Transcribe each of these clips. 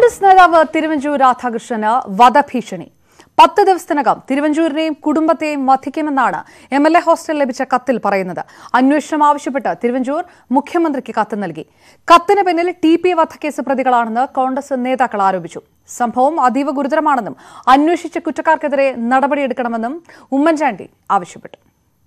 കോൺഗ്രസ് നേതാവ് തിരുവഞ്ചൂർ രാധാകൃഷ്ണന് വധഭീഷണി പത്ത് ദിവസത്തിനകം തിരുവഞ്ചൂരിനെയും കുടുംബത്തെയും വധിക്കുമെന്നാണ് എം എൽ എ ഹോസ്റ്റൽ ലഭിച്ച കത്തിൽ പറയുന്നത് അന്വേഷണം ആവശ്യപ്പെട്ട് തിരുവഞ്ചൂർ മുഖ്യമന്ത്രിക്ക് കത്ത് നൽകി കത്തിന് പിന്നിൽ ടി പി വധക്കേസ് പ്രതികളാണെന്ന് കോൺഗ്രസ് നേതാക്കൾ ആരോപിച്ചു സംഭവം അതീവ ഗുരുതരമാണെന്നും അന്വേഷിച്ച കുറ്റക്കാർക്കെതിരെ നടപടിയെടുക്കണമെന്നും ഉമ്മൻചാണ്ടി ആവശ്യപ്പെട്ടു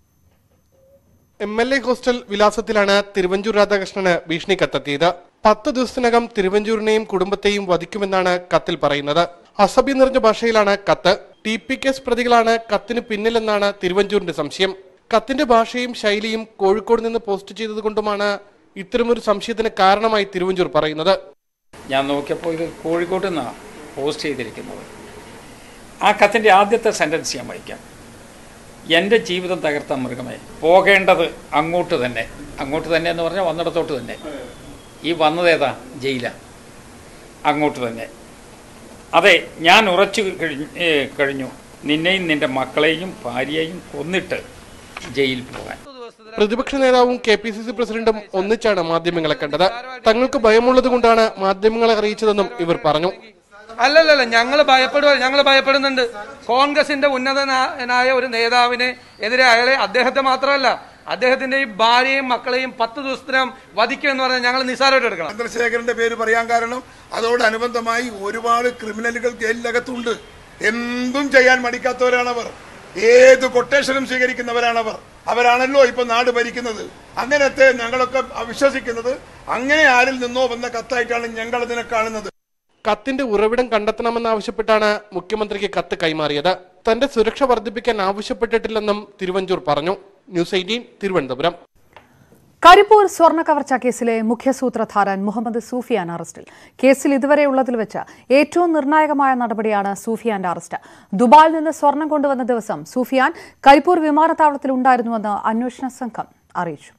എം എൽ എ ഹോസ്റ്റൽ വിലാസത്തിലാണ് തിരുവഞ്ചൂർ രാധാകൃഷ്ണന് ഭീഷണി കത്തെത്തിയത് പത്ത് ദിവസത്തിനകം തിരുവഞ്ചൂരിനെയും കുടുംബത്തെയും വധിക്കുമെന്നാണ് കത്തിൽ പറയുന്നത് അസഭ്യം നിറഞ്ഞ ഭാഷയിലാണ് കത്ത് ടി പി കേസ് പ്രതികളാണ് കത്തിന് പിന്നിലെന്നാണ് തിരുവഞ്ചൂരിന്റെ സംശയം കത്തിന്റെ ഭാഷയും ശൈലിയും കോഴിക്കോട് നിന്ന് പോസ്റ്റ് ചെയ്തതുകൊണ്ടുമാണ് ഇത്തരമൊരു സംശയത്തിന് കാരണമായി തിരുവഞ്ചൂർ പറയുന്നത് ഞാൻ നോക്കിയപ്പോൾ ഇത് കോഴിക്കോട്ട് നിന്നാണ് പോസ്റ്റ് ചെയ്തിരിക്കുന്നത് ആ കത്തിൻ്റെ ആദ്യത്തെ സെൻറ്റൻസ് ഞാൻ വായിക്കാം എൻ്റെ ജീവിതം തകർത്ത മൃഗമേ പോകേണ്ടത് അങ്ങോട്ട് തന്നെ അങ്ങോട്ട് തന്നെ എന്ന് പറഞ്ഞാൽ വന്നിടത്തോട്ട് തന്നെ ഈ വന്നതേതാ ജയില അങ്ങോട്ട് തന്നെ അതെ ഞാൻ ഉറച്ചു കഴിഞ്ഞു ഏ, കഴിഞ്ഞു നിന്നെയും നിൻ്റെ മക്കളെയും ഭാര്യയെയും കൊന്നിട്ട് ജയിലിൽ പോകാൻ പ്രതിപക്ഷ നേതാവും കെ പി സി സി പ്രസിഡന്റും ഒന്നിച്ചാണ് മാധ്യമങ്ങളെ കണ്ടത് തങ്ങൾക്ക് ഭയമുള്ളത് കൊണ്ടാണ് മാധ്യമങ്ങളെ അറിയിച്ചതെന്നും ഇവർ പറഞ്ഞു അല്ലല്ലല്ല ഞങ്ങൾ ഭയപ്പെടുക ഞങ്ങൾ ഭയപ്പെടുന്നുണ്ട് കോൺഗ്രസിന്റെ ഉന്നതനായ ഒരു നേതാവിന് എതിരെ അയാളെ അദ്ദേഹത്തെ മാത്രമല്ല അദ്ദേഹത്തിന്റെ ഈ ഭാര്യയും മക്കളെയും പത്ത് ദിവസത്തിനകം വധിക്കുക എന്ന് പറഞ്ഞാൽ ഞങ്ങൾ നിസ്സാരമായിട്ട് എടുക്കണം ചന്ദ്രശേഖരന്റെ പേര് പറയാൻ കാരണം അതോടനുബന്ധമായി ഒരുപാട് ക്രിമിനലുകൾ ജയിലിനകത്തുണ്ട് എന്തും ചെയ്യാൻ മടിക്കാത്തവരാണവർ ഏത് കൊട്ടേഷനും സ്വീകരിക്കുന്നവരാണവർ അവരാണല്ലോ ഇപ്പൊ നാട് ഭരിക്കുന്നത് അങ്ങനത്തെ ഞങ്ങളൊക്കെ വിശ്വസിക്കുന്നത് അങ്ങനെ ആരിൽ നിന്നോ വന്ന കത്തായിട്ടാണ് ഞങ്ങൾ അതിനെ കാണുന്നത് കത്തിന്റെ ഉറവിടം കണ്ടെത്തണമെന്നാവശ്യപ്പെട്ടാണ് മുഖ്യമന്ത്രിക്ക് കത്ത് കൈമാറിയത് തന്റെ സുരക്ഷ വർദ്ധിപ്പിക്കാൻ ആവശ്യപ്പെട്ടിട്ടില്ലെന്നും തിരുവഞ്ചൂർ പറഞ്ഞു ന്യൂസ് എയ്റ്റീൻ തിരുവനന്തപുരം കരിപ്പൂർ സ്വർണ്ണ കവർച്ചാ കേസിലെ മുഖ്യ സൂത്രധാരൻ മുഹമ്മദ് സൂഫിയാൻ അറസ്റ്റിൽ കേസിൽ ഇതുവരെയുള്ളതിൽ വെച്ച് ഏറ്റവും നിർണായകമായ നടപടിയാണ് സൂഫിയാന്റെ അറസ്റ്റ് ദുബായിൽ നിന്ന് സ്വർണം കൊണ്ടുവന്ന ദിവസം സൂഫിയാൻ കരിപ്പൂർ വിമാനത്താവളത്തിൽ ഉണ്ടായിരുന്നുവെന്ന് അന്വേഷണ സംഘം അറിയിച്ചു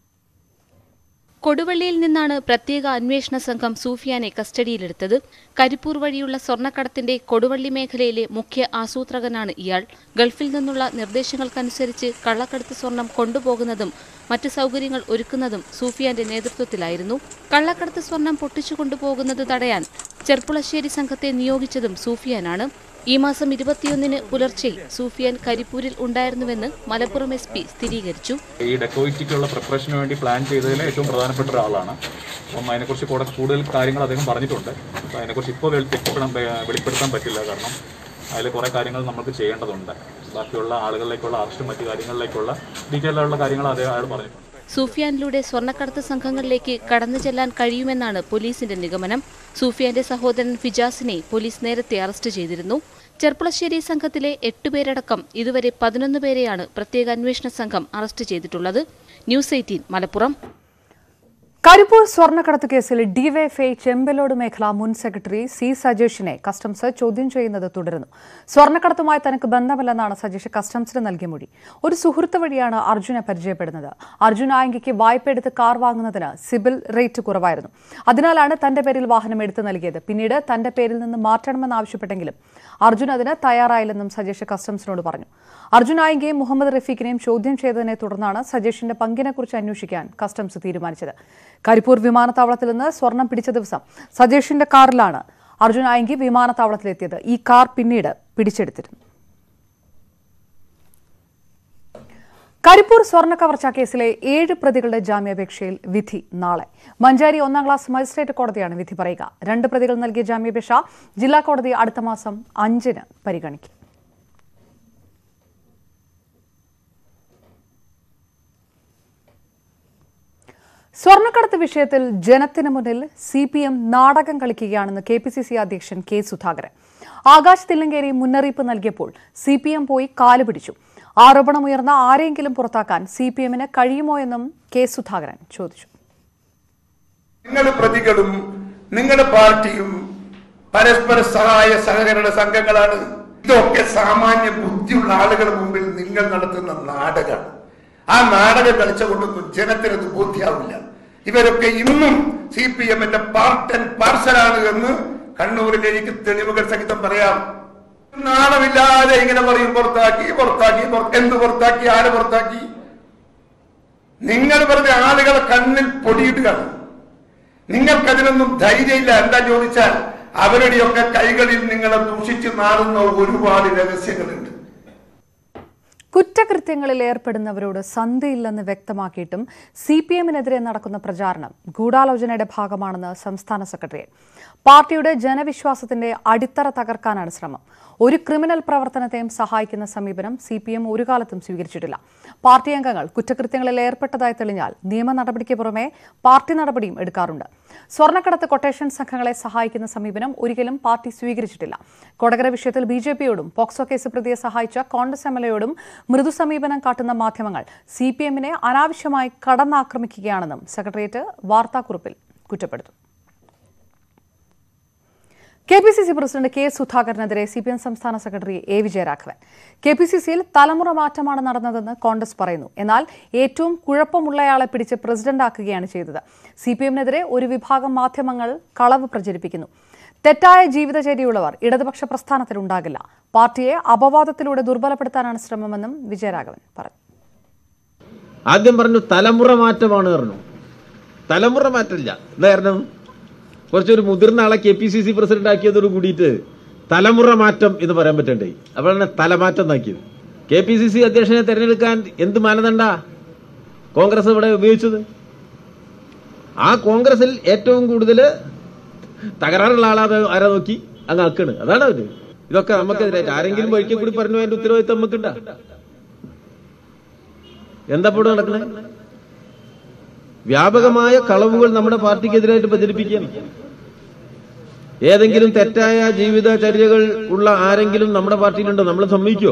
കൊടുവള്ളിയിൽ നിന്നാണ് പ്രത്യേക അന്വേഷണ സംഘം സൂഫിയാനെ കസ്റ്റഡിയിലെടുത്തത് കരിപ്പൂർ വഴിയുള്ള സ്വർണ്ണക്കടത്തിന്റെ കൊടുവള്ളി മേഖലയിലെ മുഖ്യ ആസൂത്രകനാണ് ഇയാൾ ഗൾഫിൽ നിന്നുള്ള നിർദ്ദേശങ്ങൾക്കനുസരിച്ച് കള്ളക്കടത്ത് സ്വർണം കൊണ്ടുപോകുന്നതും മറ്റ് സൗകര്യങ്ങൾ ഒരുക്കുന്നതും സൂഫിയാന്റെ നേതൃത്വത്തിലായിരുന്നു കള്ളക്കടത്ത് സ്വർണം പൊട്ടിച്ചു കൊണ്ടുപോകുന്നത് തടയാൻ ചെർപ്പുളശ്ശേരി സംഘത്തെ നിയോഗിച്ചതും സൂഫിയാനാണ് ഈ മാസം ഇരുപത്തിയൊന്നിന് പുലർച്ചെ സൂഫിയാൻ കരിപ്പൂരിൽ ഉണ്ടായിരുന്നുവെന്ന് മലപ്പുറം എസ് പി സ്ഥിരീകരിച്ചു ഈ ഡെക്കോയിറ്റിക്കുള്ള പ്രിപ്പറേഷന് വേണ്ടി പ്ലാൻ ചെയ്തതിൽ ഏറ്റവും പ്രധാനപ്പെട്ട ഒരാളാണ് അപ്പം അതിനെക്കുറിച്ച് കൂടെ കൂടുതൽ കാര്യങ്ങൾ അദ്ദേഹം പറഞ്ഞിട്ടുണ്ട് അപ്പോൾ അതിനെക്കുറിച്ച് ഇപ്പോൾ വെളിപ്പെടുത്താൻ വെളിപ്പെടുത്താൻ പറ്റില്ല കാരണം അതിൽ കുറേ കാര്യങ്ങൾ നമുക്ക് ചെയ്യേണ്ടതുണ്ട് ബാക്കിയുള്ള ആളുകളിലേക്കുള്ള അറസ്റ്റും മറ്റു കാര്യങ്ങളിലേക്കുള്ള ഡീറ്റെയിൽ ആയിട്ടുള്ള കാര്യങ്ങൾ അദ്ദേഹം അയാൾ പറഞ്ഞിട്ടുണ്ട് സൂഫിയാനിലൂടെ സ്വർണ്ണക്കടത്ത് സംഘങ്ങളിലേക്ക് കടന്നു ചെല്ലാൻ കഴിയുമെന്നാണ് പോലീസിന്റെ നിഗമനം സൂഫിയാന്റെ സഹോദരൻ ഫിജാസിനെ പോലീസ് നേരത്തെ അറസ്റ്റ് ചെയ്തിരുന്നു ചെർപ്പളശ്ശേരി സംഘത്തിലെ എട്ടുപേരടക്കം ഇതുവരെ പതിനൊന്ന് പേരെയാണ് പ്രത്യേക അന്വേഷണ സംഘം അറസ്റ്റ് ചെയ്തിട്ടുള്ളത് ന്യൂസ് എയ്റ്റീൻ മലപ്പുറം കരിപ്പൂർ സ്വർണ്ണക്കടത്ത് കേസിൽ ഡിവൈഎഫ്ഐ ചെമ്പലോട് മേഖല മുൻ സെക്രട്ടറി സി സജേഷിനെ കസ്റ്റംസ് ചോദ്യം ചെയ്യുന്നത് തുടരുന്നു സ്വർണ്ണക്കടത്തുമായി തനിക്ക് ബന്ധമില്ലെന്നാണ് സജേഷ് കസ്റ്റംസിന് നൽകിയ മൊഴി ഒരു സുഹൃത്ത് വഴിയാണ് അർജുനെ പരിചയപ്പെടുന്നത് അർജുൻ ആയെങ്കിക്ക് വായ്പ എടുത്ത് കാർ വാങ്ങുന്നതിന് സിബിൽ റേറ്റ് കുറവായിരുന്നു അതിനാലാണ് തന്റെ പേരിൽ വാഹനം എടുത്തു നൽകിയത് പിന്നീട് തന്റെ പേരിൽ നിന്ന് മാറ്റണമെന്നാവശ്യപ്പെട്ടെങ്കിലും അർജുൻ അതിന് തയ്യാറായില്ലെന്നും സജേഷ് കസ്റ്റംസിനോട് പറഞ്ഞു അർജുൻ ആയെങ്കിലും മുഹമ്മദ് റഫീഖിനെയും ചോദ്യം ചെയ്തതിനെ തുടർന്നാണ് സജേഷിന്റെ പങ്കിനെക്കുറിച്ച് അന്വേഷിക്കാൻ കസ്റ്റംസ് തീരുമാനിച്ചത് കരിപ്പൂർ വിമാനത്താവളത്തിൽ നിന്ന് സ്വർണം പിടിച്ച ദിവസം സജേഷിന്റെ കാറിലാണ് അർജുൻ ആയെങ്കി വിമാനത്താവളത്തിലെത്തിയത് ഈ കാർ പിന്നീട് പിടിച്ചെടുത്തിരുന്നു കരിപ്പൂർ സ്വർണ്ണ കവർച്ചാ കേസിലെ ഏഴ് പ്രതികളുടെ ജാമ്യാപേക്ഷയിൽ വിധി നാളെ മഞ്ചാരി ഒന്നാം ക്ലാസ് മജിസ്ട്രേറ്റ് കോടതിയാണ് വിധി പറയുക രണ്ട് പ്രതികൾ നൽകിയ ജാമ്യാപേക്ഷ ജില്ലാ കോടതി അടുത്ത മാസം അഞ്ചിന് പരിഗണിക്കും സ്വർണ്ണക്കടത്ത് വിഷയത്തിൽ ജനത്തിന് മുന്നിൽ സി പി എം നാടകം കളിക്കുകയാണെന്ന് കെ പി സി സി അധ്യക്ഷൻ കെ സുധാകരൻ ആകാശ് തില്ലങ്കേരി മുന്നറിയിപ്പ് നൽകിയപ്പോൾ സി പി എം പോയി കാലുപിടിച്ചു ആരോപണമുയർന്ന ആരെങ്കിലും പുറത്താക്കാൻ സി പി എമ്മിന് കഴിയുമോ എന്നും കെ സുധാകരൻ ചോദിച്ചു നിങ്ങൾ പ്രതികളും നിങ്ങളുടെ പാർട്ടിയും പരസ്പര സഹായ സഹകരണ സംഘങ്ങളാണ് ഇതൊക്കെ സാമാന്യ ബുദ്ധിയുള്ള ആളുകളുടെ മുമ്പിൽ നിങ്ങൾ നടത്തുന്ന നാടകമാണ് ആ നാടകം കളിച്ചുകൊണ്ടൊന്നും ജനത്തിനത് ബോധ്യാവില്ല ഇവരൊക്കെ ഇന്നും സി പി എമ്മിന്റെ പാർട്ട് ആൻഡ് പാർസലാണ് എന്ന് കണ്ണൂരിൽ എനിക്ക് തെളിവുകൾ സഹിതം പറയാം നാണമില്ലാതെ ഇങ്ങനെ പറയും പുറത്താക്കി പുറത്താക്കി പുറ- എന്ത് പുറത്താക്കി ആര് പുറത്താക്കി നിങ്ങൾ വെറുതെ ആളുകളെ കണ്ണിൽ പൊടിയിടുകയാണ് നിങ്ങൾക്കതിനൊന്നും ധൈര്യമില്ല എന്താ ചോദിച്ചാൽ അവരുടെയൊക്കെ കൈകളിൽ നിങ്ങളെ ദൂഷിച്ച് നാറുന്ന ഒരുപാട് രഹസ്യങ്ങളുണ്ട് കുറ്റകൃത്യങ്ങളിൽ ഏർപ്പെടുന്നവരോട് സന്ധിയില്ലെന്ന് വ്യക്തമാക്കിയിട്ടും സി പി എമ്മിനെതിരെ നടക്കുന്ന പ്രചാരണം ഗൂഢാലോചനയുടെ ഭാഗമാണെന്ന് സംസ്ഥാന സെക്രട്ടറിയേറ്റ് പാർട്ടിയുടെ ജനവിശ്വാസത്തിന്റെ അടിത്തറ തകർക്കാനാണ് ശ്രമം ഒരു ക്രിമിനൽ പ്രവർത്തനത്തെയും സഹായിക്കുന്ന സമീപനം സി പി എം ഒരു കാലത്തും സ്വീകരിച്ചിട്ടില്ല പാർട്ടി അംഗങ്ങൾ കുറ്റകൃത്യങ്ങളിൽ ഏർപ്പെട്ടതായി തെളിഞ്ഞാൽ നിയമ നടപടിക്ക് പുറമെ പാർട്ടി നടപടിയും എടുക്കാറുണ്ട് സ്വർണ്ണക്കടത്ത് കൊട്ടേഷൻ സംഘങ്ങളെ സഹായിക്കുന്ന സമീപനം ഒരിക്കലും പാർട്ടി സ്വീകരിച്ചിട്ടില്ല കൊടകര വിഷയത്തിൽ ബി ജെ പിയോടും പോക്സോ കേസ് പ്രതിയെ സഹായിച്ച കോൺഗ്രസ് എം എൽ എയോടും മൃദു സമീപനം കാട്ടുന്ന മാധ്യമങ്ങൾ സി പി എമ്മിനെ അനാവശ്യമായി കടന്നാക്രമിക്കുകയാണെന്നും സെക്രട്ടേറിയറ്റ് വാർത്താക്കുറിപ്പിൽ കുറ്റപ്പെടുത്തും K P C C president K സുധാകരനെതിരെ സി പി എം സംസ്ഥാന secretary A Vijayaraghavan K P C സിയിൽ തലമുറ മാറ്റമാണ് നടന്നതെന്ന് കോൺഗ്രസ് പറയുന്നു എന്നാൽ ഏറ്റവും കുഴപ്പമുള്ളയാളെ പിടിച്ച് പ്രസിഡന്റാക്കുകയാണ് ചെയ്തത് സി പി എമ്മിനെതിരെ ഒരു വിഭാഗം മാധ്യമങ്ങൾ കളവ് പ്രചരിപ്പിക്കുന്നു തെറ്റായ ജീവിതചര്യയുള്ളവർ ഇടതുപക്ഷ പ്രസ്ഥാനത്തിലുണ്ടാകില്ല പാർട്ടിയെ അപവാദത്തിലൂടെ ദുർബലപ്പെടുത്താനാണ് ശ്രമമെന്നും വിജയരാഘവൻ പറഞ്ഞു ആദ്യം പറഞ്ഞു തലമുറ മാറ്റമാണ് പറഞ്ഞു തലമുറ മാറ്റമില്ല എന്തായിരുന്നു കുറച്ചൊരു മുതിർന്ന ആളെ K P C C president ആക്കിയതോട് കൂടിയിട്ട് തലമുറ മാറ്റം എന്ന് പറയാൻ പറ്റണ്ടേ അപ്പോഴാണ് തലമാറ്റം എന്നാക്കിയത് കെ പി സി സി അധ്യക്ഷനെ തെരഞ്ഞെടുക്കാൻ എന്ത് മാനദണ്ഡ കോൺഗ്രസ് ഇവിടെ ഉപയോഗിച്ചത് ആ കോൺഗ്രസിൽ ഏറ്റവും കൂടുതൽ തകരാറുള്ള ആളാ ആരാ നോക്കി അങ്ങ് ആക്കണ് അതാണ് അവര് ഇതൊക്കെ നമുക്കെതിരെ ആരെങ്കിലും വഴിക്ക് കൂടി പറഞ്ഞു അതിന്റെ ഉത്തരവാദിത്തം നമുക്കുണ്ടാ എന്താ ഇപ്പോൾ നടക്കുന്നത് വ്യാപകമായ കളവുകൾ നമ്മുടെ പാർട്ടിക്കെതിരായിട്ട് പ്രചരിപ്പിക്കുകയാണ് ഏതെങ്കിലും തെറ്റായ ജീവിതചര്യകൾ ഉള്ള ആരെങ്കിലും നമ്മുടെ പാർട്ടിയിലുണ്ടോ നമ്മൾ സമ്മതിക്കോ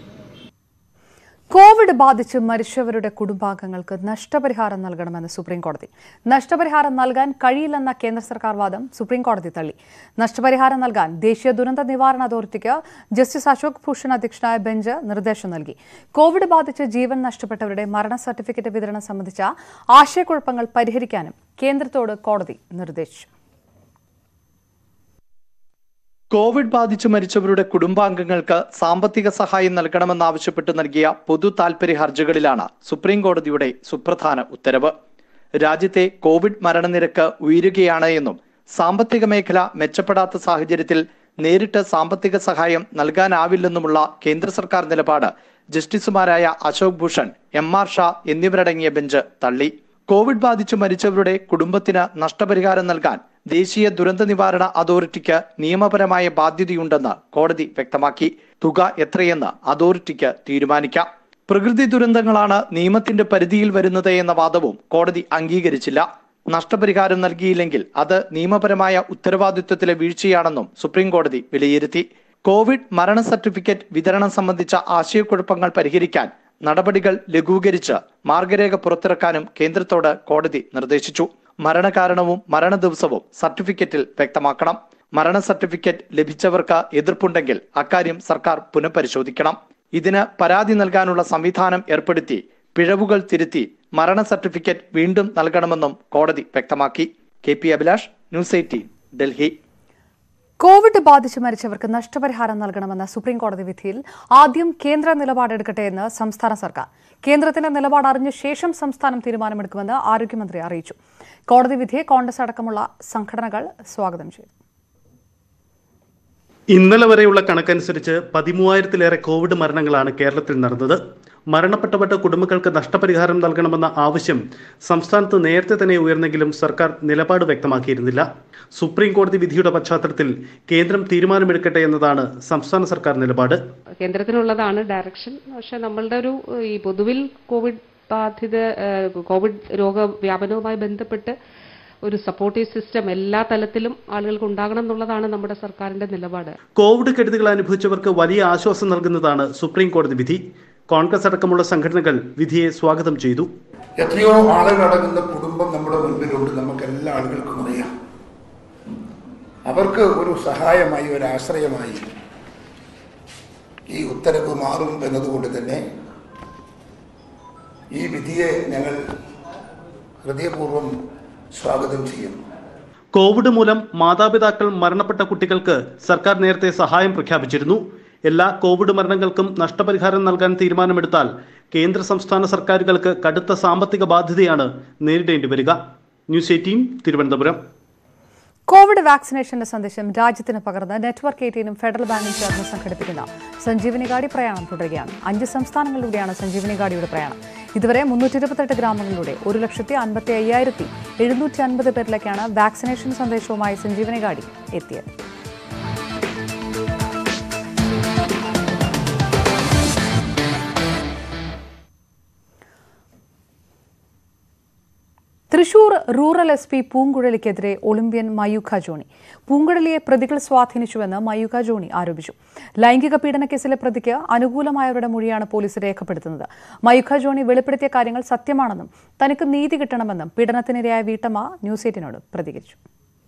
കോവിഡ് ബാധിച്ച് മരിച്ചവരുടെ കുടുംബാംഗങ്ങൾക്ക് നഷ്ടപരിഹാരം നൽകണമെന്ന് സുപ്രീം കോടതി നഷ്ടപരിഹാരം നൽകാൻ കഴിയില്ലെന്ന കേന്ദ്ര സർക്കാർ വാദം സുപ്രീം കോടതി തള്ളി നഷ്ടപരിഹാരം നൽകാൻ ദേശീയ ദുരന്ത നിവാരണ അതോറിറ്റിക്ക് ജസ്റ്റിസ് അശോക് ഭൂഷൺ അധ്യക്ഷനായ ബെഞ്ച് നിർദ്ദേശം നൽകി കോവിഡ് ബാധിച്ച് ജീവൻ നഷ്ടപ്പെട്ടവരുടെ മരണ സർട്ടിഫിക്കറ്റ് വിതരണം സംബന്ധിച്ച ആശയക്കുഴപ്പങ്ങൾ പരിഹരിക്കാനും കേന്ദ്രത്തോട് കോടതി നിർദ്ദേശിച്ചു കോവിഡ് ബാധിച്ച് മരിച്ചവരുടെ കുടുംബാംഗങ്ങൾക്ക് സാമ്പത്തിക സഹായം നൽകണമെന്നാവശ്യപ്പെട്ട് നൽകിയ പൊതു താൽപര്യ ഹർജികളിലാണ് സുപ്രീം കോടതിയുടെ സുപ്രധാന ഉത്തരവ് രാജ്യത്തെ കോവിഡ് മരണനിരക്ക് ഉയരുകയാണ് എന്നും സാമ്പത്തിക മേഖല മെച്ചപ്പെടാത്ത സാഹചര്യത്തിൽ നേരിട്ട് സാമ്പത്തിക സഹായം നൽകാനാവില്ലെന്നുമുള്ള കേന്ദ്ര സർക്കാർ നിലപാട് ജസ്റ്റിസുമാരായ അശോക് ഭൂഷൺ എം ആർ ഷാ എന്നിവരടങ്ങിയ ബെഞ്ച് തള്ളി കോവിഡ് ബാധിച്ച് മരിച്ചവരുടെ കുടുംബത്തിന് നഷ്ടപരിഹാരം നൽകാൻ ദേശീയ ദുരന്ത നിവാരണ അതോറിറ്റിക്ക് നിയമപരമായ ബാധ്യതയുണ്ടെന്ന് കോടതി വ്യക്തമാക്കി തുക എത്രയെന്ന് അതോറിറ്റിക്ക് തീരുമാനിക്കാം പ്രകൃതി ദുരന്തങ്ങളാണ് നിയമത്തിന്റെ പരിധിയിൽ വരുന്നത് എന്ന വാദവും കോടതി അംഗീകരിച്ചില്ല നഷ്ടപരിഹാരം നൽകിയില്ലെങ്കിൽ അത് നിയമപരമായ ഉത്തരവാദിത്വത്തിലെ വീഴ്ചയാണെന്നും സുപ്രീം കോടതി വിലയിരുത്തി കോവിഡ് മരണ സർട്ടിഫിക്കറ്റ് വിതരണം സംബന്ധിച്ച ആശയക്കുഴപ്പങ്ങൾ പരിഹരിക്കാൻ നടപടികൾ ലഘൂകരിച്ച് മാർഗരേഖ പുറത്തിറക്കാനും കേന്ദ്രത്തോട് കോടതി നിർദ്ദേശിച്ചു മരണകാരണവും മരണ ദിവസവും സർട്ടിഫിക്കറ്റിൽ വ്യക്തമാക്കണം മരണ സർട്ടിഫിക്കറ്റ് ലഭിച്ചവർക്ക് എതിർപ്പുണ്ടെങ്കിൽ അക്കാര്യം സർക്കാർ പുനഃപരിശോധിക്കണം ഇതിന് പരാതി നൽകാനുള്ള സംവിധാനം ഏർപ്പെടുത്തി പിഴവുകൾ തിരുത്തി മരണ സർട്ടിഫിക്കറ്റ് വീണ്ടും നൽകണമെന്നും കോടതി വ്യക്തമാക്കി K P Abhilash news eighteen Delhi Covid ബാധിച്ച് മരിച്ചവർക്ക് നഷ്ടപരിഹാരം നൽകണമെന്ന സുപ്രീം കോടതി വിധിയിൽ ആദ്യം കേന്ദ്ര നിലപാടെടുക്കട്ടെ എന്ന് സംസ്ഥാന സർക്കാർ കേന്ദ്രത്തിന്റെ നിലപാട് അറിഞ്ഞ ശേഷം സംസ്ഥാനം തീരുമാനമെടുക്കുമെന്ന് ആരോഗ്യമന്ത്രി അറിയിച്ചു കോടതി വിധിയെ കോൺഗ്രസ് അടക്കമുള്ള സംഘടനകൾ സ്വാഗതം ചെയ്തു ഇന്നലെ വരെയുള്ള കണക്കനുസരിച്ച് പതിമൂവായിരത്തിലേറെ കോവിഡ് മരണങ്ങളാണ് കേരളത്തിൽ നടന്നത് മരണപ്പെട്ടവരുടെ കുടുംബങ്ങൾക്ക് നഷ്ടപരിഹാരം നൽകണമെന്ന ആവശ്യം സംസ്ഥാനത്ത് നേരത്തെ തന്നെ ഉയർന്നെങ്കിലും സർക്കാർ നിലപാട് വ്യക്തമാക്കിയിരുന്നില്ല സുപ്രീം കോടതി വിധിയുടെ പശ്ചാത്തലത്തിൽ കേന്ദ്രം തീരുമാനമെടുക്കട്ടെ എന്നതാണ് സംസ്ഥാന സർക്കാർ നിലപാട് കേന്ദ്രത്തിനുള്ളതാണ് ഡയറക്ഷൻ പക്ഷെ നമ്മളുടെ ഒരു ഈ പൊതുവിൽ കോവിഡ് ബാധിത ഏഹ്, കോവിഡ് രോഗവ്യാപനവുമായി ബന്ധപ്പെട്ട് ഒരു സപ്പോർട്ടീവ് സിസ്റ്റം എല്ലാ തലത്തിലും ആളുകൾക്ക് ഉണ്ടാകണം എന്നുള്ളതാണ് നമ്മുടെ സർക്കാരിന്റെ നിലപാട് കോവിഡ് കെടുതികൾ അനുഭവിച്ചവർക്ക് വലിയ ആശ്വാസം നൽകുന്നതാണ് സുപ്രീം കോടതി വിധി കോൺഗ്രസ് അടക്കമുള്ള സംഘടനകൾ വിധിയെ സ്വാഗതം ചെയ്തു എത്രയോ ആളുകൾ അടങ്ങുന്ന കുടുംബം നമ്മുടെ മുൻപിലുണ്ട് നമുക്ക് എല്ലാ ആളുകൾക്കും അറിയാം അവർക്ക് ഒരു സഹായമായി ഒരു ആശ്രയമായി ഈ ഉത്തരവ് മാറും എന്നതുകൊണ്ട് തന്നെ ഈ വിധിയെ ഞങ്ങൾ ഹൃദയപൂർവ്വം സ്വാഗതം ചെയ്യുന്നു കോവിഡ് മൂലം മാതാപിതാക്കൾ മരണപ്പെട്ട കുട്ടികൾക്ക് സർക്കാർ നേരത്തെ സഹായം പ്രഖ്യാപിച്ചിരുന്നു എല്ലാ കോവിഡ് മരണങ്ങൾക്കും നഷ്ടപരിഹാരം നൽകാൻ തീരുമാനമെടുത്താൽ കേന്ദ്ര സംസ്ഥാന സർക്കാരുകൾക്ക് കടുത്ത സാമ്പത്തിക ബാധ്യതയാണ് നേരിടേണ്ടി വരിക ന്യൂസ് എയ്റ്റീൻ തിരുവനന്തപുരം കോവിഡ് വാക്സിനേഷന്റെ സന്ദേശം രാജ്യത്തിന് പകർന്ന് നെറ്റ്വർക്ക് എയ്റ്റീനും ഫെഡറൽ ബാങ്കും ചേർന്ന് സംഘടിപ്പിക്കുന്ന സഞ്ജീവനി ഗാഡി പ്രയാണം തുടരുകയാണ് അഞ്ച് സംസ്ഥാനങ്ങളിലൂടെയാണ് സഞ്ജീവനി ഗാഡിയുടെ പ്രയാണം ഇതുവരെ മുന്നൂറ്റി ഇരുപത്തെട്ട് ഗ്രാമങ്ങളിലൂടെ ഒരു ലക്ഷത്തി അൻപത്തി അയ്യായിരത്തി എഴുന്നൂറ്റി അൻപത് പേരിലേക്കാണ് വാക്സിനേഷൻ സന്ദേശവുമായി സഞ്ജീവനി ഗാഡി എത്തിയത് തൃശൂർ റൂറൽ എസ് പി പൂങ്കുഴലിക്കെതിരെ ഒളിമ്പ്യൻ മയൂഖ ജോണി പൂങ്കുഴലിയെ പ്രതികൾ സ്വാധീനിച്ചുവെന്ന് മയൂഖ ജോണി ആരോപിച്ചു ലൈംഗിക പീഡന കേസിലെ പ്രതിക്ക് അനുകൂലമായവരുടെ മൊഴിയാണ് പോലീസ് രേഖപ്പെടുത്തുന്നത് മയൂഖ ജോണി വെളിപ്പെടുത്തിയ കാര്യങ്ങൾ സത്യമാണെന്നും തനിക്ക് നീതി കിട്ടണമെന്നും പീഡനത്തിനിരയായ വീട്ടമ്മ ന്യൂസ് എയ്റ്റിനോട് പ്രതികരിച്ചു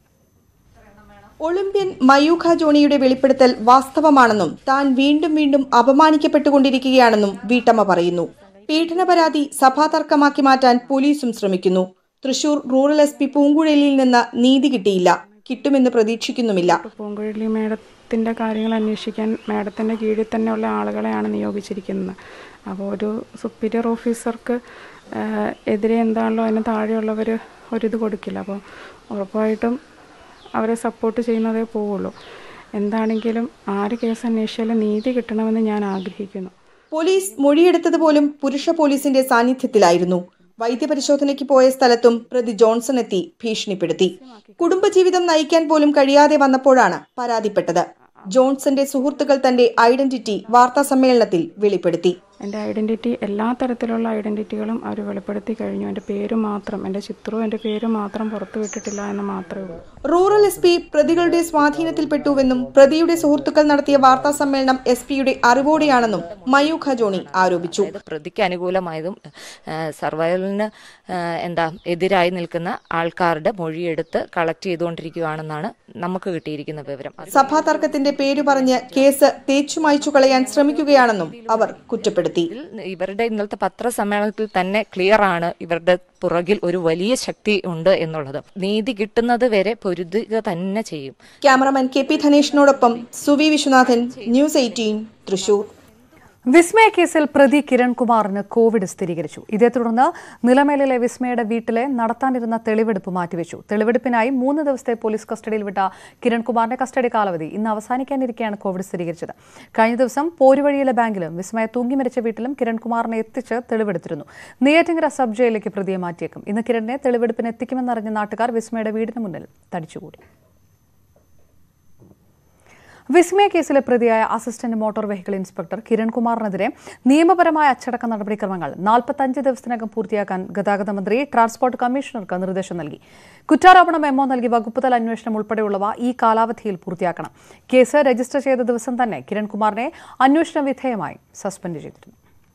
ഒളിമ്പ്യൻ മയൂഖ ജോണിയുടെ വെളിപ്പെടുത്തൽ വാസ്തവമാണെന്നും താൻ വീണ്ടും വീണ്ടും അപമാനിക്കപ്പെട്ടുകൊണ്ടിരിക്കുകയാണെന്നും വീട്ടമ്മ പറയുന്നു പീഡന പരാതി സഭാതർക്കമാക്കി മാറ്റാൻ പോലീസും ശ്രമിക്കുന്നു തൃശൂർ റൂറൽ എസ് പി പൂങ്കുഴലിയിൽ നിന്ന് നീതി കിട്ടിയില്ല കിട്ടുമെന്ന് പ്രതീക്ഷിക്കുന്നുമില്ല പൂങ്കുഴലി മേഡത്തിൻ്റെ കാര്യങ്ങൾ അന്വേഷിക്കാൻ മേഡത്തിൻ്റെ കീഴിൽ തന്നെയുള്ള ആളുകളെയാണ് നിയോഗിച്ചിരിക്കുന്നത് അപ്പോൾ ഒരു സുപ്പീരിയർ ഓഫീസർക്ക് ആഹ്, എതിരെ എന്താണല്ലോ അതിന് താഴെയുള്ളവർ ഒരിത് കൊടുക്കില്ല അപ്പോൾ ഉറപ്പായിട്ടും അവരെ സപ്പോർട്ട് ചെയ്യുന്നതേ പോവുള്ളൂ എന്താണെങ്കിലും ആര് കേസ് അന്വേഷിച്ചാലും നീതി കിട്ടണമെന്ന് ഞാൻ ആഗ്രഹിക്കുന്നു പോലീസ് മൊഴിയെടുത്തത് പോലും പുരുഷ പോലീസിന്റെ സാന്നിധ്യത്തിലായിരുന്നു വൈദ്യപരിശോധനയ്ക്ക് പോയ സ്ഥലത്തും പ്രതി ജോൺസൺ എത്തി ഭീഷണിപ്പെടുത്തി കുടുംബജീവിതം നയിക്കാൻ പോലും കഴിയാതെ വന്നപ്പോഴാണ് പരാതിപ്പെട്ടത് ജോൺസന്റെ സുഹൃത്തുക്കൾ തന്റെ ഐഡന്റിറ്റി വാർത്താ സമ്മേളനത്തിൽ വെളിപ്പെടുത്തി എൻ്റെ ഐഡൻറ്റിറ്റി എല്ലാ തരത്തിലുള്ള ഐഡൻറ്റിറ്റികളും അവർ വെളിപ്പെടുത്തി കഴിഞ്ഞു എൻ്റെ പേര് മാത്രം എൻ്റെ ചിത്രവും എൻ്റെ പേര് മാത്രം പുറത്തു വിട്ടിട്ടില്ല എന്ന് മാത്രമേ ഉള്ളൂ റൂറൽ എസ് പി പ്രതികളുടെ സ്വാധീനത്തിൽപ്പെട്ടുവെന്നും പ്രതിയുടെ സുഹൃത്തുക്കൾ നടത്തിയ വാർത്താ സമ്മേളനം എസ് പിയുടെ അറിവോടെയാണെന്നും മയൂഖ ജോണി ആരോപിച്ചു പ്രതിക്ക് അനുകൂലമായതും സർവൈവലിന് എന്താ എതിരായി നിൽക്കുന്ന ആൾക്കാരുടെ മൊഴിയെടുത്ത് കളക്ട് ചെയ്തുകൊണ്ടിരിക്കുകയാണെന്നാണ് നമുക്ക് കിട്ടിയിരിക്കുന്ന വിവരം സഭാ തർക്കത്തിന്റെ പേര് പറഞ്ഞ് കേസ് തേച്ചുമായ്ച്ചു കളയാൻ ശ്രമിക്കുകയാണെന്നും അവർ കുറ്റപ്പെടുത്തി ഇവരുടെ ഇന്നലത്തെ പത്രസമ്മേളനത്തിൽ തന്നെ ക്ലിയർ ആണ് ഇവരുടെ പുറകിൽ ഒരു വലിയ ശക്തി ഉണ്ട് എന്നുള്ളത് നീതി കിട്ടുന്നത് വരെ പൊരുതുക തന്നെ ചെയ്യും ക്യാമറമാൻ കെ പി ധനേഷിനോടൊപ്പം സുവി വിശ്വനാഥൻ ന്യൂസ് എയ്റ്റീൻ തൃശൂർ വിസ്മയ കേസിൽ പ്രതി കിരൺകുമാറിന് കോവിഡ് സ്ഥിരീകരിച്ചു ഇതേ തുടർന്ന് നിലമേലിലെ വിസ്മയുടെ വീട്ടിലെ നടത്താനിരുന്ന തെളിവെടുപ്പ് മാറ്റിവെച്ചു തെളിവെടുപ്പിനായി മൂന്ന് ദിവസത്തെ പോലീസ് കസ്റ്റഡിയിൽ വിട്ട കിരൺകുമാറിന്റെ കസ്റ്റഡി കാലാവധി ഇന്ന് അവസാനിക്കാനിരിക്കെയാണ് കോവിഡ് സ്ഥിരീകരിച്ചത് കഴിഞ്ഞ ദിവസം പോരുവഴിയിലെ ബാങ്കിലും വിസ്മയ തൂങ്ങി മരിച്ച വീട്ടിലും കിരൺകുമാറിനെ എത്തിച്ച് തെളിവെടുത്തിരുന്നു നെയ്യാറ്റിങ്കര സബ് ജയിലിലേക്ക് പ്രതിയെ മാറ്റിയേക്കും ഇന്ന് കിരണിനെ തെളിവെടുപ്പിന് എത്തിക്കുമെന്നറിഞ്ഞ നാട്ടുകാർ വിസ്മയുടെ വീടിന് മുന്നിൽ തടിച്ചുകൂടി വിസ്മയ കേസിലെ പ്രതിയായ അസിസ്റ്റന്റ് മോട്ടോർ വെഹിക്കിൾ ഇൻസ്പെക്ടർ കിരൺകുമാറിനെതിരെ നിയമപരമായ അച്ചടക്ക നടപടിക്രമങ്ങൾ നാൽപ്പത്തഞ്ച് ദിവസത്തിനകം പൂർത്തിയാക്കാൻ ഗതാഗത മന്ത്രി ട്രാൻസ്പോർട്ട് കമ്മീഷണർക്ക് നിർദ്ദേശം നൽകി കുറ്റാരോപണ മെമ്മോ നൽകി വകുപ്പുതല അന്വേഷണം ഉൾപ്പെടെയുള്ളവ ഈ കാലാവധിയിൽ പൂർത്തിയാക്കണം കേസ് രജിസ്റ്റർ ചെയ്ത ദിവസം തന്നെ കിരൺകുമാറിനെ അന്വേഷണ വിധേയമായി സസ്പെൻഡ് ചെയ്തിരുന്നു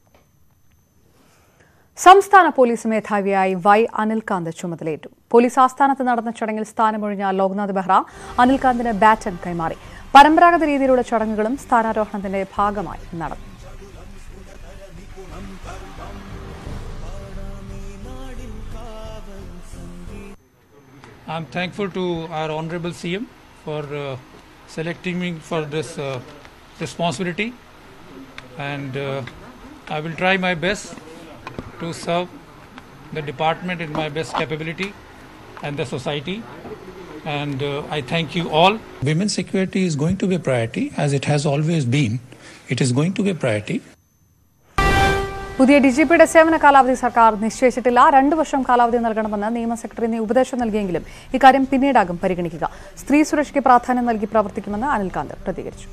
സംസ്ഥാന പോലീസ് മേധാവിയായി വൈ അനിൽകാന്ത് ചുമതലയേറ്റു പോലീസ് ആസ്ഥാനത്ത് നടന്ന ചടങ്ങിൽ സ്ഥാനമൊഴിഞ്ഞ ലോക്നാഥ് ബെഹ്റ അനിൽകാന്തിന് ബാറ്റൺ കൈമാറി പരമ്പരാഗത രീതിയിലുള്ള ചടങ്ങുകളും സ്ഥാനാരോഹണത്തിന്റെ ഭാഗമായി നടന്നു I'm thankful to our Honorable CM for uh, selecting me for this uh, responsibility, and uh, I will try my best to serve the department in my best capability and the society. And uh, I thank you all. Women's security is going to be a priority, as it has always been. It is going to be a priority. പുതിയ D G പിയുടെ സേവന കാലാവധി സർക്കാർ നിശ്ചയിച്ചിട്ടില്ല രണ്ടു വർഷം കാലാവധി നൽകണമെന്ന് നിയമ സെക്രട്ടറി ഉപദേശം നൽകിയെങ്കിലും ഇക്കാര്യം പിന്നീടാകും പരിഗണിക്കുക സ്ത്രീ സുരക്ഷയ്ക്ക് പ്രാധാന്യം നൽകി പ്രവർത്തിക്കുമെന്ന് അനിൽകാന്ത് പ്രതികരിച്ചു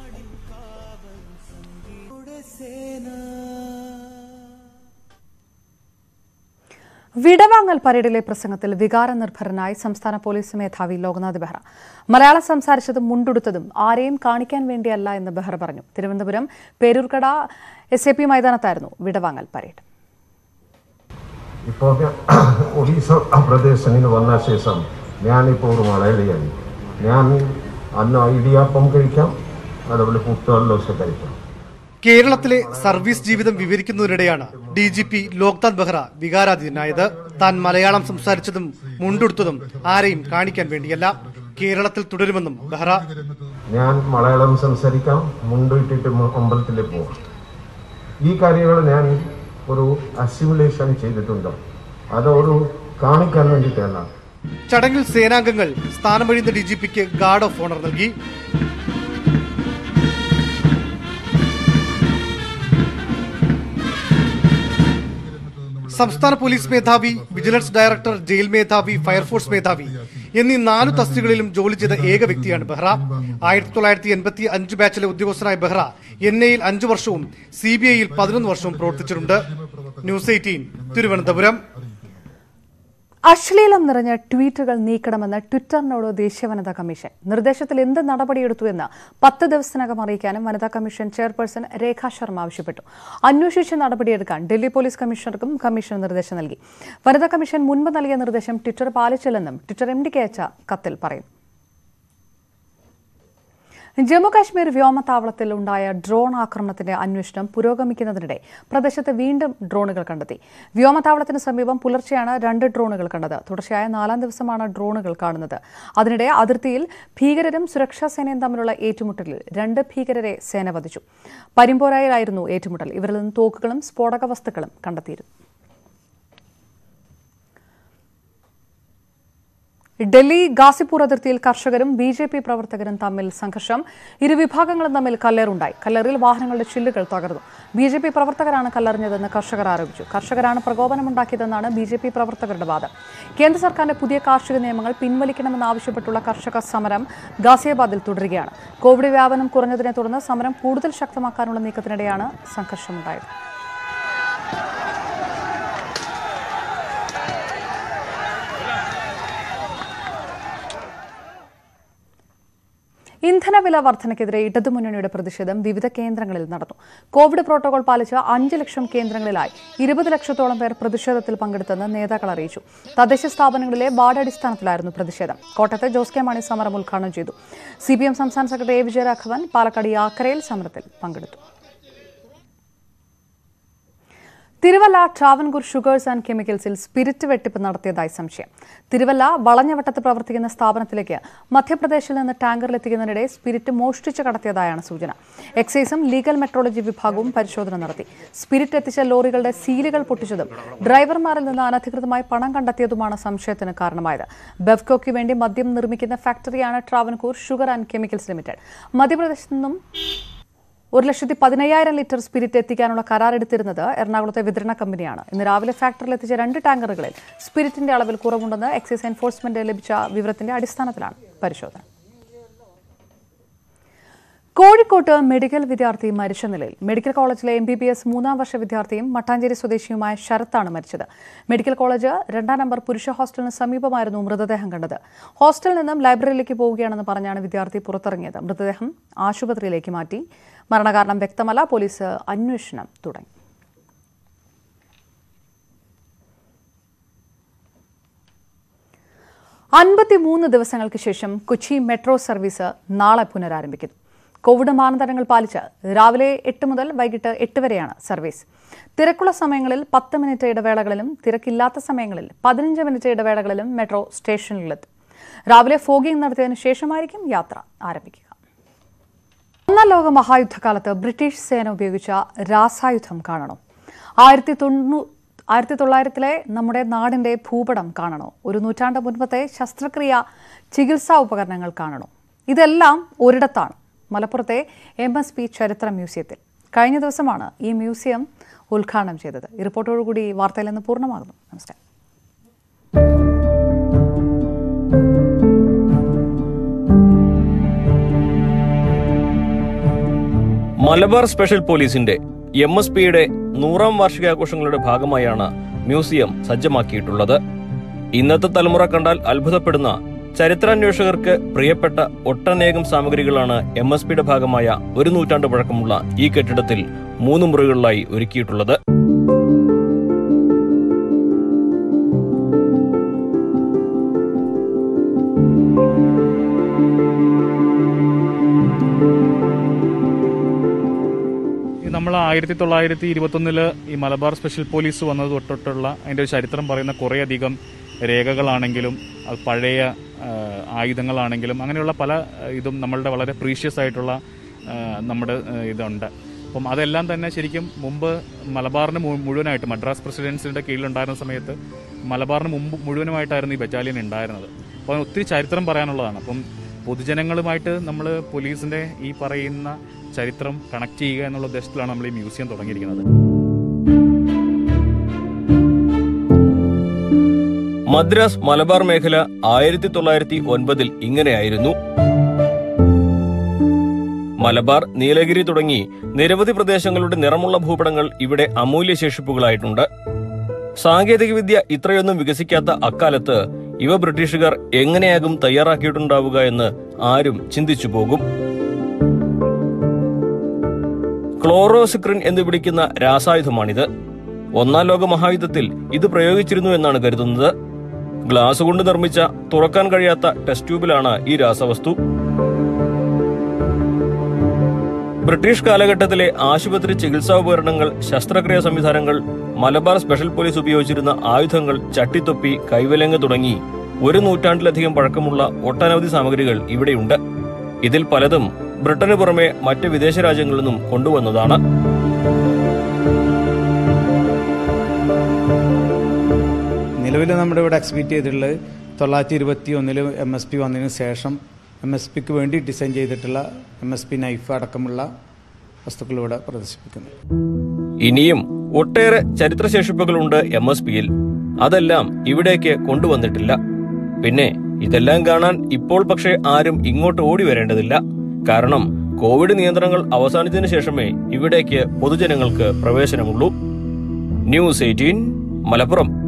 വിടവാങ്ങൽ പരേഡിലെ പ്രസംഗത്തിൽ വികാരനിർഭരനായി സംസ്ഥാന പോലീസ് മേധാവി ലോക്നാഥ് ബെഹ്റ മലയാളം സംസാരിച്ചതും മുണ്ടുടുത്തതും ആരെയും കാണിക്കാൻ വേണ്ടിയല്ല എന്ന് ബെഹ്റ പറഞ്ഞു Thiruvananthapuram Peroorkada S A P മൈതാനത്തായിരുന്നു വിടവാങ്ങൽ പരേഡ് ഇപ്പോൾ ഒഡീസ പ്രദേശത്തിൽ വന്ന ശേഷം ഞാനിപ്പോൾ ഒരു മലയാളിയാണ് ഞാൻ അന്ന് ഇടിയാപ്പം കഴിക്കാം അതുപോലെ പുട്ടുകളിലൊക്കെ കഴിക്കാം കേരളത്തിലെ സർവീസ് ജീവിതം വിവരിക്കുന്നതിനിടെയാണ് D G P Loknath Behera വികാരാധീനായത് താൻ മലയാളം സംസാരിച്ചതും മുണ്ടെടുത്തതും ആരെയും കാണിക്കാൻ വേണ്ടിയല്ല കേരളത്തിൽ തുടരുമെന്നും ബെഹ്റ ഞാൻ മലയാളം സംസാരിക്കാം മുണ്ടിട്ടിട്ട് അമ്പലത്തിൽ പോവാം ഈ കാര്യങ്ങൾ ഞാൻ ഒരു അസിമുലേഷൻ ചെയ്തിട്ടുണ്ട് അത് ഒരു കാണിക്കാൻ വേണ്ടിയിട്ടല്ല ചടങ്ങിൽ സേനാംഗങ്ങൾ സ്ഥാനമൊഴിയുന്ന ഡി ജി പിക്ക് ഗാർഡ് ഓഫ് ഓണർ നൽകി സംസ്ഥാന പോലീസ് മേധാവി വിജിലൻസ് ഡയറക്ടർ ജയിൽ മേധാവി ഫയർഫോഴ്സ് മേധാവി എന്നീ നാലു തസ്തികകളിലും ജോലി ചെയ്ത ഏക വ്യക്തിയാണ് ബെഹ്റ ആയിരത്തി തൊള്ളായിരത്തി എൺപത്തി അഞ്ച് ബാച്ചിലെ ഉദ്യോഗസ്ഥനായ ബെഹ്റ എൻ ഐയിൽ അഞ്ചു വർഷവും സി ബി ഐയിൽ പതിനൊന്ന് വർഷവും പ്രവർത്തിച്ചിട്ടുണ്ട് ന്യൂസ് എയ്റ്റീൻ തിരുവനന്തപുരം അശ്ലീലം നിറഞ്ഞ ട്വീറ്റുകൾ നീക്കണമെന്ന് ട്വിറ്ററിനോട് ദേശീയ വനിതാ കമ്മീഷൻ നിർദ്ദേശത്തിൽ എന്ത് നടപടിയെടുത്തുവെന്ന് പത്ത് ദിവസത്തിനകം അറിയിക്കാനും വനിതാ കമ്മീഷൻ ചെയർപേഴ്സൺ രേഖ ശർമ്മ ആവശ്യപ്പെട്ടു അന്വേഷിച്ച് നടപടിയെടുക്കാൻ ഡൽഹി പോലീസ് കമ്മീഷണർക്കും കമ്മീഷൻ നിർദ്ദേശം നൽകി വനിതാ കമ്മീഷൻ മുൻപ് നൽകിയ നിർദ്ദേശം ട്വിറ്റർ പാലിച്ചില്ലെന്നും ട്വിറ്റർ എം ഡിക്ക് അയച്ച കത്തിൽ പറയുന്നു ജമ്മു കാശ്മീർ വ്യോമതാവളത്തിൽ ഉണ്ടായ ഡ്രോൺ ആക്രമണത്തിന്റെ അന്വേഷണം പുരോഗമിക്കുന്നതിനിടെ പ്രദേശത്ത് വീണ്ടും ഡ്രോണുകൾ കണ്ടെത്തി വ്യോമതാവളത്തിന് സമീപം പുലർച്ചെയാണ് രണ്ട് ഡ്രോണുകൾ കണ്ടത് തുടർച്ചയായ നാലാം ദിവസമാണ് ഡ്രോണുകൾ കാണുന്നത് അതിനിടെ അതിർത്തിയിൽ ഭീകരരും സുരക്ഷാ സേനയും തമ്മിലുള്ള ഏറ്റുമുട്ടലിൽ രണ്ട് ഭീകരരെ സേന വധിച്ചു പരിമ്പോരായിലായിരുന്നു ഏറ്റുമുട്ടൽ ഇവരിൽ നിന്ന് തോക്കുകളും സ്ഫോടക വസ്തുക്കളും കണ്ടെത്തിയിരുന്നു ഡൽഹി ഗാസിപൂർ അതിർത്തിയിൽ കർഷകരും ബി ജെ പി പ്രവർത്തകരും തമ്മിൽ സംഘർഷം ഇരുവിഭാഗങ്ങളും തമ്മിൽ കല്ലേറുണ്ടായി കല്ലേറിൽ വാഹനങ്ങളുടെ ചില്ലുകൾ തകർന്നു ബി ജെ പി പ്രവർത്തകരാണ് കല്ലെറിഞ്ഞതെന്ന് കർഷകർ ആരോപിച്ചു കർഷകരാണ് പ്രകോപനമുണ്ടാക്കിയതെന്നാണ് ബി ജെ പി പ്രവർത്തകരുടെ വാദം കേന്ദ്ര സർക്കാരിന്റെ പുതിയ കാർഷിക നിയമങ്ങൾ പിൻവലിക്കണമെന്നാവശ്യപ്പെട്ടുള്ള കർഷക സമരം ഗാസിയാബാദിൽ തുടരുകയാണ് കോവിഡ് വ്യാപനം കുറഞ്ഞതിനെ തുടർന്ന് സമരം കൂടുതൽ ശക്തമാക്കാനുള്ള നീക്കത്തിനിടെയാണ് സംഘർഷമുണ്ടായത് ഇന്ധനവില വർധനയ്ക്കെതിരെ ഇടതുമുന്നണിയുടെ പ്രതിഷേധം വിവിധ കേന്ദ്രങ്ങളിൽ നടന്നു കോവിഡ് പ്രോട്ടോകോൾ പാലിച്ച് അഞ്ച് ലക്ഷം കേന്ദ്രങ്ങളിലായി ഇരുപത് ലക്ഷത്തോളം പേർ പ്രതിഷേധത്തിൽ പങ്കെടുത്തെന്ന് നേതാക്കൾ അറിയിച്ചു തദ്ദേശ സ്ഥാപനങ്ങളിലെ വാർഡ് അടിസ്ഥാനത്തിലായിരുന്നു പ്രതിഷേധം കോട്ടയത്ത് ജോസ് കെ മാണി സമരം ഉദ്ഘാടനം ചെയ്തു സി സംസ്ഥാന സെക്രട്ടറി എ വിജയരാഘവൻ പാലക്കാട് യാക്കരയിൽ സമരത്തിൽ പങ്കെടുത്തു തിരുവല്ല ട്രാവൻകൂർ ഷുഗേഴ്സ് ആൻഡ് കെമിക്കൽസിൽ സ്പിരിറ്റ് വെട്ടിപ്പ് നടത്തിയതായി സംശയം തിരുവല്ല വളഞ്ഞവട്ടത്ത് പ്രവർത്തിക്കുന്ന സ്ഥാപനത്തിലേക്ക് മധ്യപ്രദേശിൽ നിന്ന് ടാങ്കറിലെത്തിക്കുന്നതിനിടെ സ്പിരിറ്റ് മോഷ്ടിച്ചു കടത്തിയതായാണ് സൂചന എക്സൈസും ലീഗൽ മെട്രോളജി വിഭാഗവും പരിശോധന നടത്തി സ്പിരിറ്റ് എത്തിച്ച ലോറികളുടെ സീലുകൾ പൊട്ടിച്ചതും ഡ്രൈവർമാരിൽ നിന്ന് അനധികൃതമായി പണം കണ്ടെത്തിയതുമാണ് സംശയത്തിന് കാരണമായത് ബെവ്കോയ്ക്ക് വേണ്ടി മദ്യം നിർമ്മിക്കുന്ന ഫാക്ടറിയാണ് Travancore sugar and chemicals limited മധ്യപ്രദേശിൽ നിന്നും ഒരു ലക്ഷത്തി പതിനയ്യായിരം ലിറ്റർ സ്പിരിറ്റ് എത്തിക്കാനുള്ള കരാർ എടുത്തിരുന്നത് എറണാകുളത്തെ വിതരണ കമ്പനിയാണ് ഇന്ന് രാവിലെ ഫാക്ടറിയിൽ എത്തിച്ച രണ്ട് ടാങ്കറുകളിൽ സ്പിരിറ്റിന്റെ അളവിൽ കുറവുണ്ടെന്ന് എക്സൈസ് എൻഫോഴ്സ്മെന്റ് ലഭിച്ച വിവരത്തിന്റെ അടിസ്ഥാനത്തിലാണ് പരിശോധന കോഴിക്കോട്ട് മെഡിക്കൽ വിദ്യാർത്ഥി മരിച്ച നിലയിൽ മെഡിക്കൽ കോളേജിലെ എം ബി ബി എസ് മൂന്നാം വർഷ വിദ്യാർത്ഥിയും മട്ടാഞ്ചേരി സ്വദേശിയുമായ ശരത്താണ് മരിച്ചത് മെഡിക്കൽ കോളേജ് രണ്ടാം നമ്പർ പുരുഷ ഹോസ്റ്റലിന് സമീപമായിരുന്നു മൃതദേഹം കണ്ടത് ഹോസ്റ്റലിൽ നിന്നും ലൈബ്രറിയിലേക്ക് പോവുകയാണെന്ന് പറഞ്ഞാണ് വിദ്യാർത്ഥി പുറത്തിറങ്ങിയത് മൃതദേഹം ആശുപത്രിയിലേക്ക് മാറ്റി മരണകാരണം വ്യക്തമല്ല പോലീസ് അന്വേഷണം തുടങ്ങി അൻപത്തിമൂന്ന് ദിവസങ്ങൾക്ക് ശേഷം കൊച്ചി മെട്രോ സർവീസ് നാളെ പുനരാരംഭിക്കുന്നു കോവിഡ് മാനദണ്ഡങ്ങൾ പാലിച്ച് രാവിലെ എട്ട് മുതൽ വൈകിട്ട് എട്ട് വരെയാണ് സർവീസ് തിരക്കുള്ള സമയങ്ങളിൽ പത്ത് മിനിറ്റ് ഇടവേളകളിലും തിരക്കില്ലാത്ത സമയങ്ങളിൽ പതിനഞ്ച് മിനിറ്റ് ഇടവേളകളിലും മെട്രോ സ്റ്റേഷനിലെത്തും രാവിലെ ഫോഗിംഗ് നടത്തിയതിനു ശേഷമായിരിക്കും യാത്ര ആരംഭിക്കുക ഒന്നാം ലോക മഹായുദ്ധകാലത്ത് ബ്രിട്ടീഷ് സേന ഉപയോഗിച്ച രാസായുധം കാണണം ആയിരത്തി തൊണ്ണൂ ആയിരത്തി തൊള്ളായിരത്തിലെ നമ്മുടെ നാടിന്റെ ഭൂപടം കാണണോ ഒരു നൂറ്റാണ്ട് മുൻപത്തെ ശസ്ത്രക്രിയ ചികിത്സാ ഉപകരണങ്ങൾ കാണണോ ഇതെല്ലാം ഒരിടത്താണ് മലപ്പുറത്തെ എം എസ് പി ചരിത്ര മ്യൂസിയത്തിൽ കഴിഞ്ഞ ദിവസമാണ് ഈ മ്യൂസിയം ഉദ്ഘാടനം ചെയ്തത് ഈ റിപ്പോർട്ടോടുകൂടി വാർത്തയിൽ നിന്ന് പൂർണ്ണമാകുന്നു നമസ്കാരം മലബാർ സ്പെഷ്യൽ പോലീസിന്റെ എം എസ് പിയുടെ നൂറാം വാർഷികാഘോഷങ്ങളുടെ ഭാഗമായാണ് മ്യൂസിയം സജ്ജമാക്കിയിട്ടുള്ളത് ഇന്നത്തെ തലമുറ കണ്ടാൽ അത്ഭുതപ്പെടുന്ന ചരിത്രാന്വേഷകർക്ക് പ്രിയപ്പെട്ട ഒട്ടനേകം സാമഗ്രികളാണ് എം എസ് പിയുടെ ഭാഗമായ ഒരു നൂറ്റാണ്ട് പഴക്കമുള്ള ഈ കെട്ടിടത്തിൽ മൂന്ന് മുറികളിലായി ഒരുക്കിയിട്ടുള്ളത് നമ്മൾ ആയിരത്തി തൊള്ളായിരത്തി ഇരുപത്തൊന്നില് ഈ മലബാർ സ്പെഷ്യൽ പോലീസ് വന്നത് തൊട്ടിട്ടുള്ള അതിൻ്റെ ഒരു ചരിത്രം പറയുന്ന കുറേയധികം രേഖകളാണെങ്കിലും അത് പഴയ ആ, ആയുധങ്ങളാണെങ്കിലും അങ്ങനെയുള്ള പല ആ, ഇതും നമ്മളുടെ വളരെ പ്രീഷ്യസ് ആയിട്ടുള്ള ആ, നമ്മുടെ ആ, ഇതുണ്ട് അപ്പം അതെല്ലാം തന്നെ ശരിക്കും മുമ്പ് മലബാറിന് മു- മുഴുവനായിട്ട് മദ്രാസ് പ്രസിഡൻസിന്റെ കീഴിലുണ്ടായിരുന്ന സമയത്ത് മലബാറിന് മുമ്പ് മുഴുവനുമായിട്ടായിരുന്നു ഈ ബറ്റാലിയൻ ഉണ്ടായിരുന്നത് അപ്പോൾ അതിന് ഒത്തിരി ചരിത്രം പറയാനുള്ളതാണ് അപ്പം പൊതുജനങ്ങളുമായിട്ട് നമ്മൾ പോലീസിൻ്റെ ഈ പറയുന്ന ചരിത്രം കണക്ട് ചെയ്യുക എന്നുള്ള ഉദ്ദേശത്തിലാണ് നമ്മൾ ഈ മ്യൂസിയം തുടങ്ങിയിരിക്കുന്നത് മദ്രാസ് മലബാർ മേഖല ആയിരത്തി തൊള്ളായിരത്തി ഒൻപതിൽ ഇങ്ങനെയായിരുന്നു മലബാർ നീലഗിരി തുടങ്ങി നിരവധി പ്രദേശങ്ങളുടെ നിറമുള്ള ഭൂപടങ്ങൾ ഇവിടെ അമൂല്യ ശേഷിപ്പുകളായിട്ടുണ്ട് സാങ്കേതികവിദ്യ ഇത്രയൊന്നും വികസിക്കാത്ത അക്കാലത്ത് ഇവ ബ്രിട്ടീഷുകാർ എങ്ങനെയാകും തയ്യാറാക്കിയിട്ടുണ്ടാവുക എന്ന് ആരും ചിന്തിച്ചു പോകും ക്ലോറോസിക്രിൻ എന്ന് വിളിക്കുന്ന രാസായുധമാണിത് ഒന്നാം ലോക മഹായുദ്ധത്തിൽ ഇത് പ്രയോഗിച്ചിരുന്നു എന്നാണ് കരുതുന്നത് ഗ്ലാസ് കൊണ്ട് നിർമ്മിച്ച തുറക്കാൻ കഴിയാത്ത ടെസ്റ്റ് ട്യൂബിലാണ് ഈ രാസവസ്തു ബ്രിട്ടീഷ് കാലഘട്ടത്തിലെ ആശുപത്രി ചികിത്സാ ഉപകരണങ്ങൾ ശസ്ത്രക്രിയാ സംവിധാനങ്ങൾ മലബാർ സ്പെഷ്യൽ പോലീസ് ഉപയോഗിച്ചിരുന്ന ആയുധങ്ങൾ ചട്ടിത്തൊപ്പി കൈവലങ്ങ് തുടങ്ങി ഒരു നൂറ്റാണ്ടിലധികം പഴക്കമുള്ള ഒട്ടനവധി സാമഗ്രികൾ ഇവിടെയുണ്ട് ഇതിൽ പലതും ബ്രിട്ടന് പുറമെ മറ്റ് വിദേശ രാജ്യങ്ങളിൽ നിന്നും കൊണ്ടുവന്നതാണ് നിലവിൽ നമ്മുടെ ഇവിടെ എക്സിബിറ്റ് ചെയ്തിട്ടുള്ളത് തൊള്ളായിരത്തി ഇരുപത്തി ഒന്നിൽ എം എസ് പി വന്നതിന് ശേഷം എം എസ് പിക്ക് വേണ്ടി ഡിസൈൻ ചെയ്തിട്ടുള്ള എം എസ് പി നൈഫ് അടക്കമുള്ള വസ്തുക്കൾ ഇവിടെ പ്രദർശിപ്പിക്കുന്നു ഇനിയും ഒട്ടേറെ ചരിത്രശേഷിപ്പുകളുണ്ട് എം എസ് പിയിൽ അതെല്ലാം ഇവിടേക്ക് കൊണ്ടുവന്നിട്ടില്ല പിന്നെ ഇതെല്ലാം കാണാൻ ഇപ്പോൾ പക്ഷേ ആരും ഇങ്ങോട്ട് ഓടി വരേണ്ടതില്ല കാരണം കോവിഡ് നിയന്ത്രണങ്ങൾ അവസാനിച്ചതിന് ശേഷമേ ഇവിടേക്ക് പൊതുജനങ്ങൾക്ക് പ്രവേശനമുള്ളൂ ന്യൂസ് എയ്റ്റീൻ മലപ്പുറം